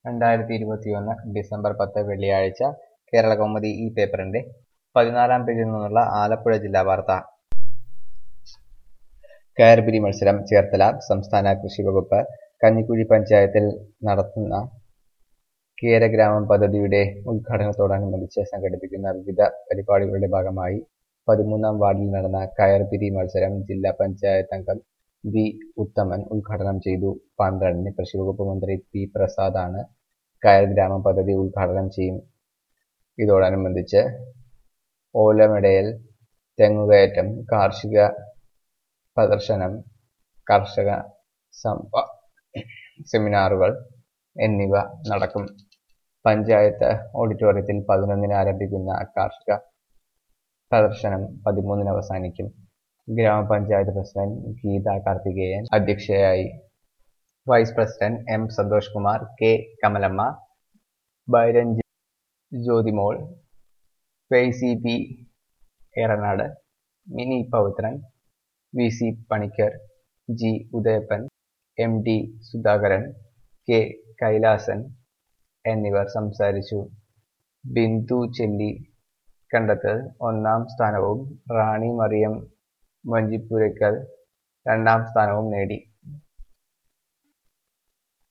രണ്ടായിരത്തി ഇരുപത്തിയൊന്ന് ഡിസംബർ പത്ത് വെള്ളിയാഴ്ച കേരളകൗമുദി ഈ പേപ്പറിന്റെ പതിനാലാം പേജിൽ നിന്നുള്ള ആലപ്പുഴ ജില്ലാ വാർത്ത കയർപിരി മത്സരം ചേർത്തല സംസ്ഥാന കൃഷി വകുപ്പ് കഞ്ഞിക്കുഴി പഞ്ചായത്തിൽ നടത്തുന്ന കേരഗ്രാമം പദ്ധതിയുടെ ഉദ്ഘാടനത്തോടനുബന്ധിച്ച് സംഘടിപ്പിക്കുന്ന വിവിധ പരിപാടികളുടെ ഭാഗമായി പതിമൂന്നാം വാർഡിൽ നടന്ന കയർപിരി മത്സരം ജില്ലാ പഞ്ചായത്ത് അംഗം വി ഉത്തമൻ ഉദ്ഘാടനം ചെയ്തു പന്ത്രണ്ടിന് കൃഷിവകുപ്പ് മന്ത്രി പി പ്രസാദാണ് കയർ ഗ്രാമം പദ്ധതി ഉദ്ഘാടനം ചെയ്യും ഇതോടനുബന്ധിച്ച് ഓലമെടയൽ തെങ്ങുകയറ്റം കാർഷിക പ്രദർശനം കർഷക സംവ സെമിനാറുകൾ എന്നിവ നടക്കും പഞ്ചായത്ത് ഓഡിറ്റോറിയത്തിൽ പതിനൊന്നിന് ആരംഭിക്കുന്ന കാർഷിക പ്രദർശനം പതിമൂന്നിന് അവസാനിക്കും ഗ്രാമപഞ്ചായത്ത് പ്രസിഡന്റ് ഗീത കാർത്തികേയൻ അധ്യക്ഷയായി vice president M Santhosh Kumar K Kamalamma Byranji Jyothimol Faisy P Eranad Mini Pavithran V C Panicker G Udayappan M D Sudhakaran K Kailasan എന്നിവർ സംസാരിച്ചു ബിന്ദു ചെല്ലി കണ്ടത്ത് ഒന്നാം സ്ഥാനവും റാണി മറിയം വഞ്ചിപ്പുരയ്ക്കൽ രണ്ടാം സ്ഥാനവും നേടി